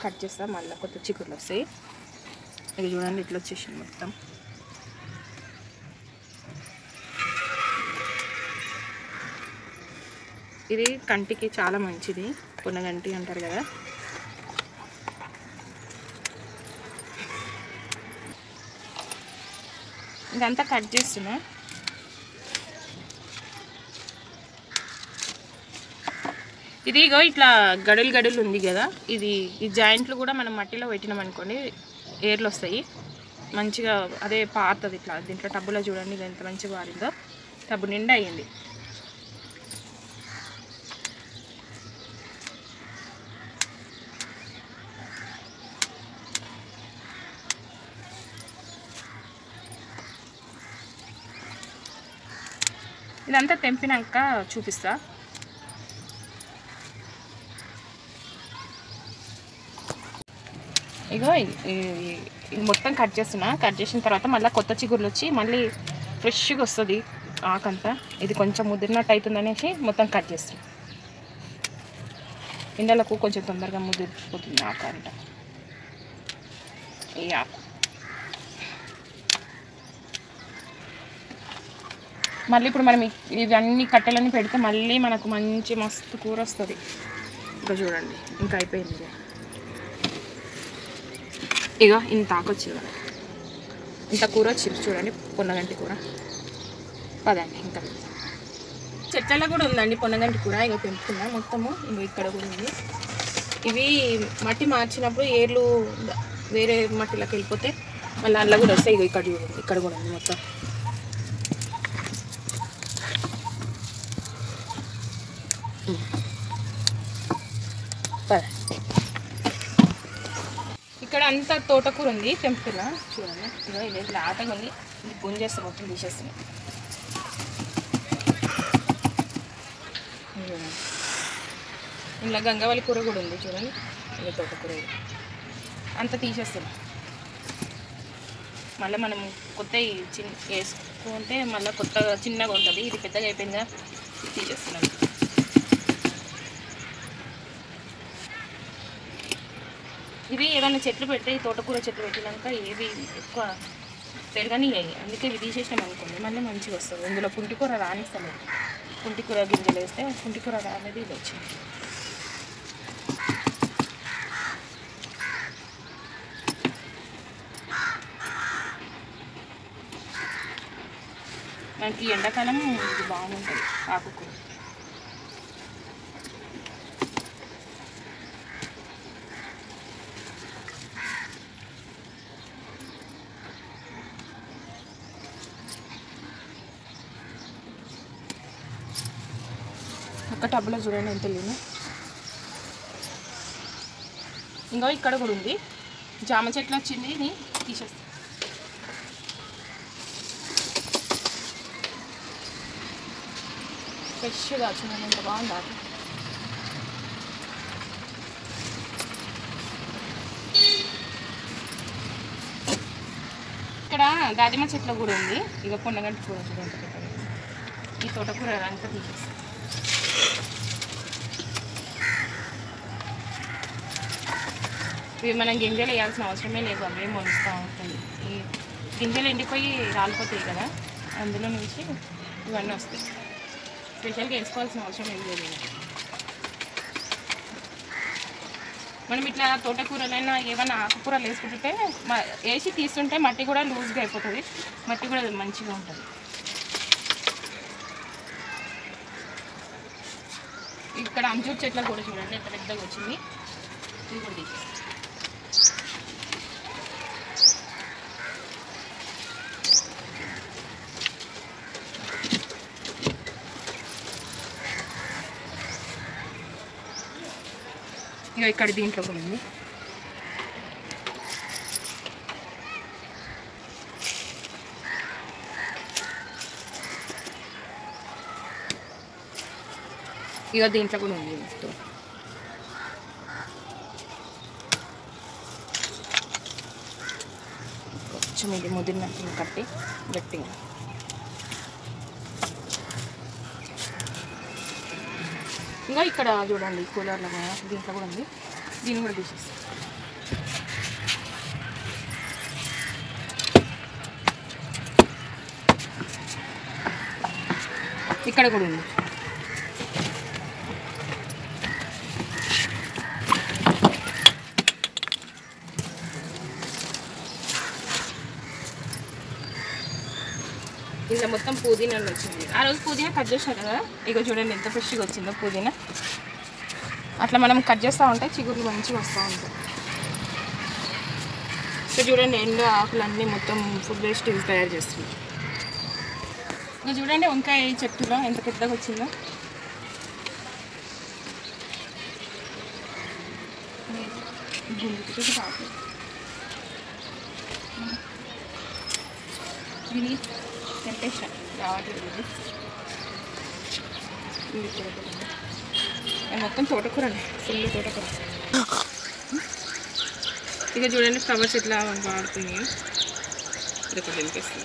Cut చేస్తా మళ్ళీ కొత్త చిక్కుడులు వస్తాయి ఇది చూడండి ఇట్లా వచ్చేసింది మొత్తం ఇది కంటికి చాలా మంచిది పొన్నగంటి అంటారు కదా ఇదంతా కట్ చేస్తున్నా ఇది ఇగో ఇట్లా గడులు గడులు ఉంది కదా ఇది ఈ జాయింట్లు కూడా మనం మట్టిలో పెట్టినాం అనుకోండి ఏర్లు వస్తాయి మంచిగా అదే పారుతుంది ఇట్లా దీంట్లో టబ్బులో చూడండి ఇది ఎంత మంచిగా పారిందో టబ్బు నిండా అయ్యింది ఇదంతా తెంపినాక చూపిస్తా ఇగో ఇ- ఇ- ఇది మొత్తం కట్ చేస్తున్నా కట్ చేసిన తర్వాత మళ్ళీ కొత్త చిగుర్లు వచ్చి మళ్ళీ ఫ్రెష్గా వస్తుంది ఆకంతా ఇది కొంచెం ముదిరినట్టు అవుతుంది అనేసి మొత్తం కట్ చేస్తున్నా ఇండలకు కొంచెం తొందరగా ముదిరిపోతుంది ఆకు అంట ఈ ఆకు మళ్ళీ ఇప్పుడు మనం ఇ- ఇవన్నీ కట్టెలన్నీ పెడితే మళ్ళీ మనకు మంచి మస్తు కూర వస్తుంది ఇంకా చూడండి ఇంకా అయిపోయింది ఇక. ఇగో ఇంత ఆకు వచ్చింది మనకి. ఇంత కూర వచ్చింది చూడండి పొన్నగంటి కూర పదండి ఇంకా చెట్లలో కూడా ఉందండి పొన్నగంటి కూర ఇగో తెంపుకున్నా మొత్తము ఇగో ఇక్కడ కూడా ఉంది ఇవి మట్టి మార్చినప్పుడు ఏర్లు ద- వేరే మట్టిలోకి వెళ్ళిపోతే మళ్ళీ అందులో కూడా వస్తాయి ఇగో ఇక్కడ చూడండి ఇక్కడ కూడా ఉంది మొత్తం పద. ఇక్కడ అంతా తోటకూర ఉంది తెంపుతున్నా చూడండి ఇదో ఇది ఇట్లా ఆటగా ఉంది ఇది గుంజేస్తే మొత్తం తీసేస్తున్నాయి చూడండి. ఇలా గంగవల్లి కూర కూడా ఉంది చూడండి ఇది తోటకూర ఇది. అంతా తీసేస్తున్నాం మళ్ళీ మనం కొత్త చిన్న వేసుకుంటే మళ్ళీ కొత్తగా చిన్నగా ఉంటుంది ఇది పెద్దగా అయిపోయిందా తీసేస్తున్నాం ఇవి ఏదైనా చెట్లు పెడితే ఈ తోటకూర చెట్లు పెట్టినాక ఏవి ఎక్కువ పెరగనియ్యాయి అందుకే ఇవి తీసేసినాం అనుకోండి మళ్ళీ మంచిగా వస్తుంది ఇందులో పుంటికూర రానిస్తలేదు పుంటికూర గింజలు వేస్తే పుంటికూర రానేది ఇది వచ్చింది మనకి ఎండాకాలం ఇది బాగుంటుంది ఆకుకూర ఒక్క టబ్లో చూడండి ఎంత లేను ఇంకో ఇక్కడ కూడా ఉంది జామ చెట్లు వచ్చింది ఇది తీసేస్తా ఫ్రెష్గా చూడండి ఎంత బాగుంది ఆకు ఇక్కడ దాదిమ చెట్లు కూడా ఉంది ఇక పొన్నగంట కూర చూడండి ఎంత పెద్దగా ఉంది. ఈ తోటకూర అంతా తీసేస్తాం ఇవి మనం గింజలు వేయాల్సిన అవసరమే లేదు అవే మొలుస్తూ ఉంటాయి ఈ గింజలు ఎండిపోయి రాలిపోతాయి కదా అందులో నుంచి ఇవన్నీ వస్తాయి స్పెషల్గా వేసుకోవాల్సిన అవసరం ఏం లేదు ఇంకా. మనం ఇట్లా తోటకూరలైనా ఏమైనా ఆకుకూరలు వేసుకుంటుంటే మ- వేసి తీస్తుంటే మట్టి కూడా లూజ్గా అయిపోతుంది మట్టి కూడా మంచిగా ఉంటుంది ఇక్కడ అంజూర్ చెట్ల కూడా చూడండి ఎంత పెద్దగా వచ్చింది ఇది కూడా తీసేస్తాం ఇక ఇక్కడ దీంట్లో కూడా ఉంది ఇక దీంట్లో కూడా ఉంది మొత్తం. కొంచెం ఇది ముదిరినట్టు కట్టి గట్టిగా ఇంకా ఇక్కడ చూడండి కూలర్లో కూడా దీంట్లో కూడా ఉంది దీన్ని కూడా తీసేస్తాం ఇక్కడ కూడా ఉంది ఇలా మొత్తం పుదీనా వచ్చింది ఆ రోజు పుదీనా కట్ చేసాం కదా ఇక చూడండి ఎంత ఫ్రెష్గా వచ్చిందో పుదీనా అట్లా మనం కట్ చేస్తూ ఉంటే చిగుర్లు మంచిగా వస్తూ ఉంటాయి సో చూడండి ఎండు ఆకులన్నీ మొత్తం ఫుడ్ వేస్ట్ తయారు చేస్తుంది ఇంకా చూడండి వంకాయ చెట్టులో ఎంత పెద్దగా వచ్చిందో గుండెకి పాపం. దీన్ని తెంపేసా రావట్లేదు ఇది. ఇది కూడా పెట్టండి. ఇది మొత్తం తోటకూర అండి ఫుల్ తోటకూర ఇక చూడండి ఫ్లవర్స్ ఇట్లా వాడుతున్నాయి ఇది ఒకటి తెంపేస్తుంది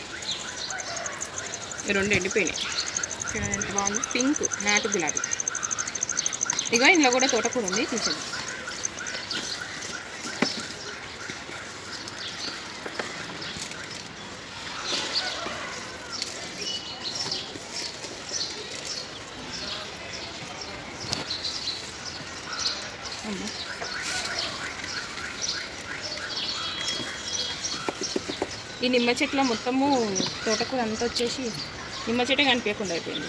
ఈ రెండు ఎండిపోయినాయి చూడండి ఎంత బాగుంది పింక్ నాటు గులాబీ ఇక ఇందులో కూడా తోటకూర ఉంది చూసాను అమ్మా. ఈ నిమ్మ చెట్ల మొత్తము తోటకూర అంతా వచ్చేసి నిమ్మ చెట్టే కనిపించకుండా అయిపోయింది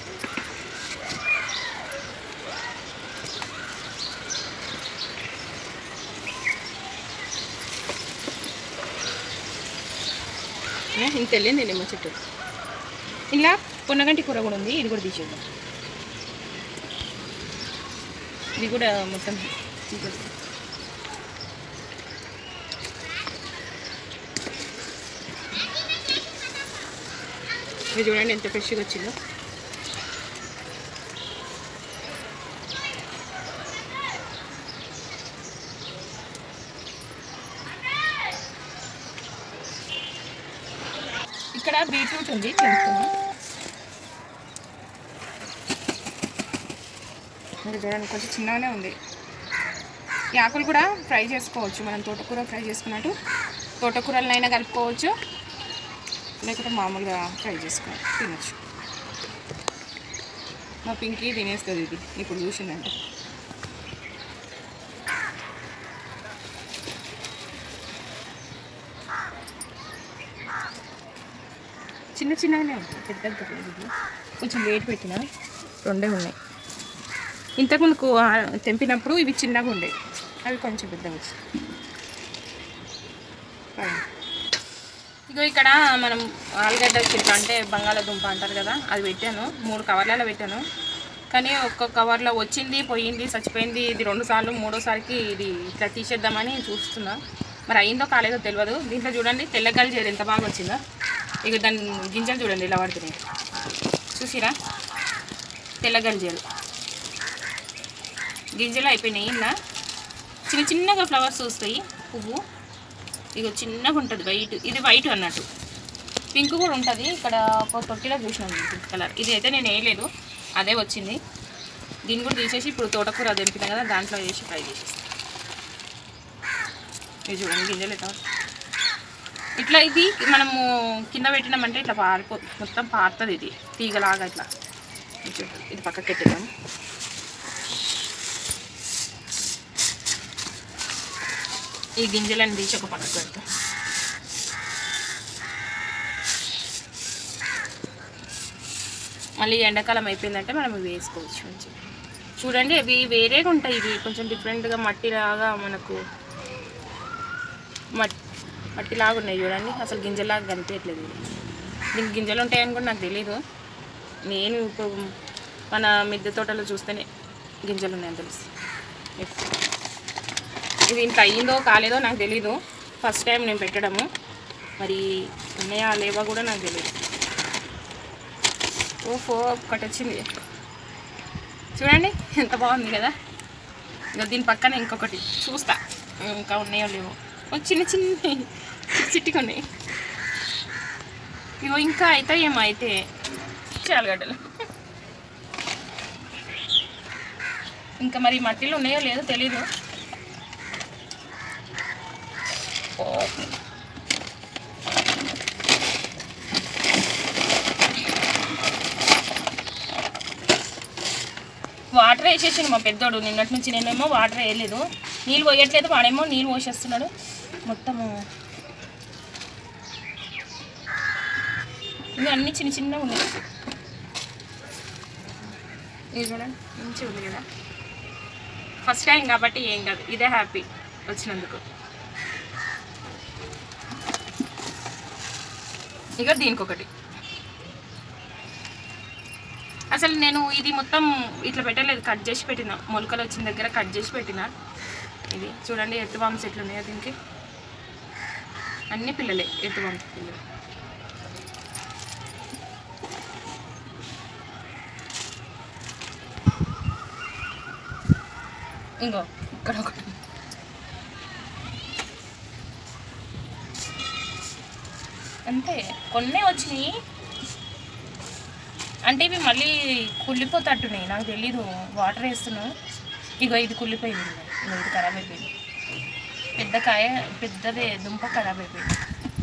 ఏ, ఇంత వెళ్ళింది నిమ్మ చెట్టు ఇలా పొన్నగంటి కూర కూడా ఉంది ఇది కూడా తీసేద్దాం ఇది కూడా మొత్తం తీసేద్దాం ఇది చూడండి ఎంత ఫ్రెష్గా వచ్చిందో ఇక్కడ బీట్రూట్ ఉంది తెంపుకుందాం ఇది చూడండి కొంచెం చిన్నగానే ఉంది ఈ ఆకులు కూడా ఫ్రై చేసుకోవచ్చు మనం తోటకూర ఫ్రై చేసుకున్నట్టు తోటకూరలనైనా కలుపుకోవచ్చు లేకపోతే మామూలుగా ఫ్రై చేసుకోవాలి తినచ్చు మా పింకీ తినేస్తుంది ఇది ఇప్పుడు చూసిందంటే చిన్న చిన్నగానే ఉంటాయి పెద్దగా లేదు ఇది కొంచెం వెయిట్ పెట్టిన రెండే ఉన్నాయి ఇంతకుముందు కూ- ఆ, తెంపినప్పుడు ఇవి చిన్నగా ఉండేవి అవి కొంచెం పెద్దగా వచ్చాయి ఫైన్. ఇగో ఇక్కడ మనం ఆలుగడ్డ చెట్టు అంటే బంగాళాదుంప అంటారు కదా అది పెట్టాను మూడు కవర్లలో పెట్టాను కానీ ఒక్క కవర్లో వచ్చింది పోయింది చచ్చిపోయింది ఇది రెండు సార్లు మూడోసారికి ఇది ఇట్లా తీసేద్దామని చూస్తున్నా మరి అయిందో కాలేదో తెలియదు దీంట్లో చూడండి తెల్లగల్లి చేరు ఎంత బాగా వచ్చిందో ఇక దాని గింజలు చూడండి ఇలా పడుతున్నాయి చూసిరా తెల్లగల్లి చేరు గింజలు అయిపోయినాయి ఇలా చిన్న చిన్నగా ఫ్లవర్స్ వస్తాయి పువ్వు ఇక చిన్నగా ఉంటుంది వైట్ ఇది వైట్ అన్నట్టు పింక్ కూడా ఉంటుంది ఇక్కడ ఒక తొట్టిలో చూసినాను పింక్ కలర్ ఇది అయితే నేను వేయలేదు అదే వచ్చింది దీన్ని కూడా తీసేసి ఇప్పుడు తోటకూర తెంపిన కదా దాంట్లో వేసి ఫ్రై చేసేస్తాను ఇది చూడండి గింజలు ఎట్లా ఇట్లా ఇది మనము కింద పెట్టినామంటే ఇట్లా పారిపో మొత్తం పారుతుంది ఇది తీగలాగా ఇట్లా ఇది చూడండి ఇది పక్కకి పెట్టేద్దాం ఈ గింజలను తీసి ఒక పక్కకు పెడతాం మళ్ళీ ఎండాకాలం అయిపోయిందంటే మనం ఇవి వేసుకోవచ్చు మంచిగా చూడండి అవి వేరేగా ఉంటాయి ఇవి కొంచెం డిఫరెంట్గా మట్టిలాగా మనకు మట్ మట్టిలాగా ఉన్నాయి చూడండి అసలు గింజలాగా కనిపించట్లేదు ఇది దీనికి గింజలు ఉంటాయని కూడా నాకు తెలీదు నేను ఇప్పుడు మన మిద్దె తోటలో చూస్తేనే గింజలు ఉన్నాయని తెలుసు ఇది ఇంత అయ్యిందో కాలేదో నాకు తెలీదు ఫస్ట్ టైం నేను పెట్టడము మరి ఉన్నాయా లేవా కూడా నాకు తెలియదు ఓఫో ఒకటి వచ్చింది చూడండి ఎంత బాగుంది కదా ఇంకా దీని పక్కన ఇంకొకటి చూస్తా ఇంకా ఉన్నాయో లేవో ఓ చిన్న చిన్న చిట్టిగా ఉన్నాయి ఇగో ఇంకా అవుతాయేమో అయితే చాలగడ్డలు ఇంకా మరి మట్టిలో ఉన్నాయో లేదో తెలీదు ఓ. వాటర్ వేసేసాను మా పెద్దోడు నిన్నటి నుంచి నేనేమో వాటర్ వేయలేదు నీళ్ళు పోయట్లేదు వాడేమో నీళ్ళు పోసేస్తున్నాడు మొత్తము ఇంకా అన్ని చిన్న చిన్నగా ఉన్నాయి ఇది చూడండి మంచిగా ఉంది కదా ఫస్ట్ టైం కాబట్టి ఏం కాదు ఇదే హ్యాపీ వచ్చినందుకు ఇక దీనికి ఒకటి అసలు నేను ఇది మొత్తం ఇట్లా పెట్టలేదు కట్ చేసి పెట్టిన మొలకలు వచ్చిన దగ్గర కట్ చేసి పెట్టిన ఇది చూడండి ఎత్తు బాంబ్స్ ఎట్లున్నాయో దీనికి అన్ని పిల్లలే ఎత్తు బాంబ్స్ పిల్లలు ఇంకో ఇక్కడ ఒకటి అంతే కొన్నే వచ్చినాయి అంటే ఇవి మళ్ళీ కుళ్ళిపోతట్టున్నాయి నాకు తెలీదు వాటర్ వేస్తున్నాను ఇగో ఇది కుళ్ళిపోయింది ఇగో ఇది ఖరాబ్ అయిపోయింది పెద్ద కాయ పెద్దదే దుంప ఖరాబ్ అయిపోయింది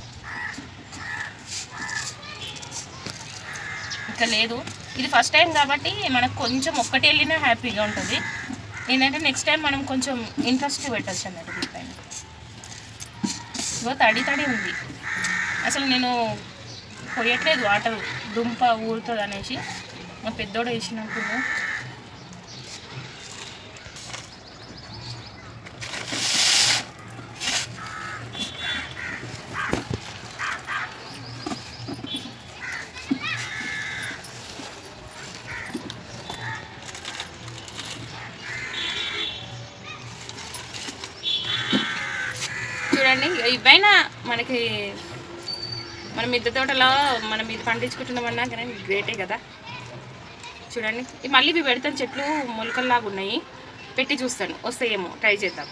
ఇంకా లేదు ఇది ఫస్ట్ టైం కాబట్టి మనకు కొంచెం ఒక్కటి వెళ్ళినా హ్యాపీగా ఉంటుంది ఏంటంటే నెక్స్ట్ టైం మనం కొంచెం ఇంట్రెస్ట్ పెట్టచ్చు అన్నట్టు దీనిపైన ఇగో తడి తడి ఉంది అసలు నేను పోయట్లేదు వాటర్ దుంప ఊరుతుంది అనేసి మా పెద్దోడు వేసినప్పుడు చూడండి ఇవైనా మనకి మన మిద్దె తోటలో మనం ఇది పండించుకుంటున్నామన్నా కానీ గ్రేటే కదా చూడండి ఇవి మళ్ళీ ఇవి పెడతాను చెట్లు మొలకల్లాగా ఉన్నాయి పెట్టి చూస్తాను వస్తాయేమో ట్రై చేద్దాం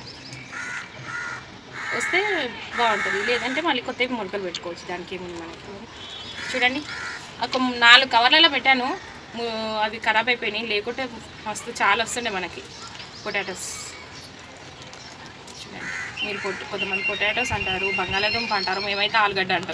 వస్తే బాగుంటుంది లేదంటే మళ్ళీ కొత్తవి మొలకలు పెట్టుకోవచ్చు దానికి ఏముంది మనకి చూడండి ఒక నాలుగు కవర్లలో పెట్టాను ము- అవి ఖరాబ్ అయిపోయినాయి లేకుంటే మస్తు చాలా వస్తుండే మనకి పొటాటోస్ చూడండి మీరు పొట్టు కొంతమంది పొటాటోస్ అంటారు బంగాళాదుంప అంటారు మేమైతే ఆలుగడ్డ అంటాం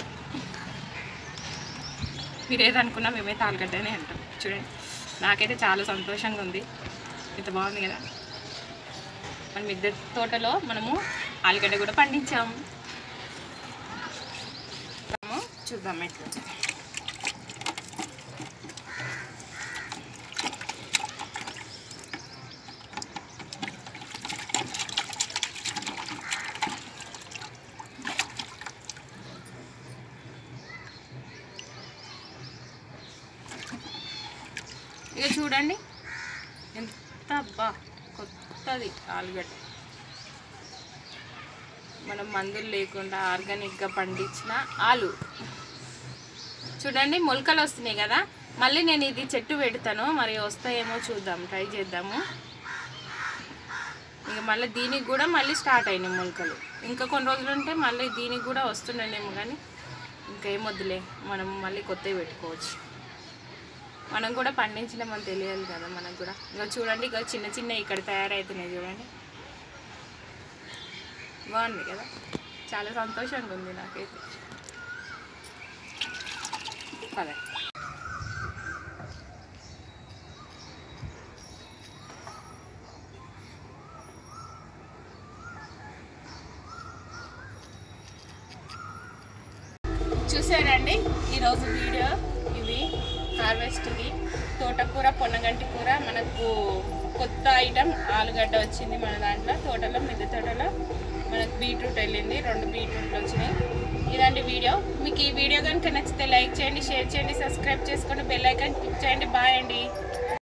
మీరు ఏదనుకున్నా మేమైతే ఆలుగడ్డనే అంటాం చూడండి నాకైతే చాలా సంతోషంగా ఉంది ఇంత బాగుంది కదా మన మిద్దె తోటలో మనము ఆలుగడ్డ కూడా పండించాము చూద్దాం ఎట్లా ఇక చూడండి ఎంత బా కొత్తది ఆలుగడ్డ మనం మందులు లేకుండా ఆర్గానిక్గా పండించిన ఆలు చూడండి మొలకలు వస్తున్నాయి కదా మళ్ళీ నేను ఇది చెట్టు పెడతాను మరి వస్తాయేమో చూద్దాం ట్రై చేద్దాము ఇక మళ్ళీ దీనికి కూడా మళ్ళీ స్టార్ట్ అయినాయి మొలకలు ఇంకా కొన్ని రోజులు ఉంటే మళ్ళీ దీనికి కూడా వస్తున్నాయేమో కానీ ఇంకా ఏం వద్దులే మనం మళ్ళీ కొత్తవి పెట్టుకోవచ్చు మనం కూడా పండించినామని తెలియాలి కదా మనకు కూడా ఇంకా చూడండి ఇక చిన్న చిన్న ఇక్కడ తయారవుతున్నాయి చూడండి బాగుంది కదా చాలా సంతోషంగా ఉంది నాకైతే పద చూసారండి ఈరోజు వీడియో ఇవి హార్వెస్ట్ది తోటకూర పొన్నగంటి కూర మనకు కొత్త ఐటమ్ ఆలుగడ్డ వచ్చింది మన దాంట్లో తోటలో మిద్దె తోటలో మనకు బీట్రూట్ వెళ్ళింది రెండు బీట్రూట్లు వచ్చినాయి ఇలాంటి వీడియో మీకు ఈ వీడియో కనుక నచ్చితే లైక్ చేయండి షేర్ చేయండి సబ్స్క్రైబ్ చేసుకోండి బెల్ ఐకాన్ క్లిక్ చేయండి బాయ్ అండి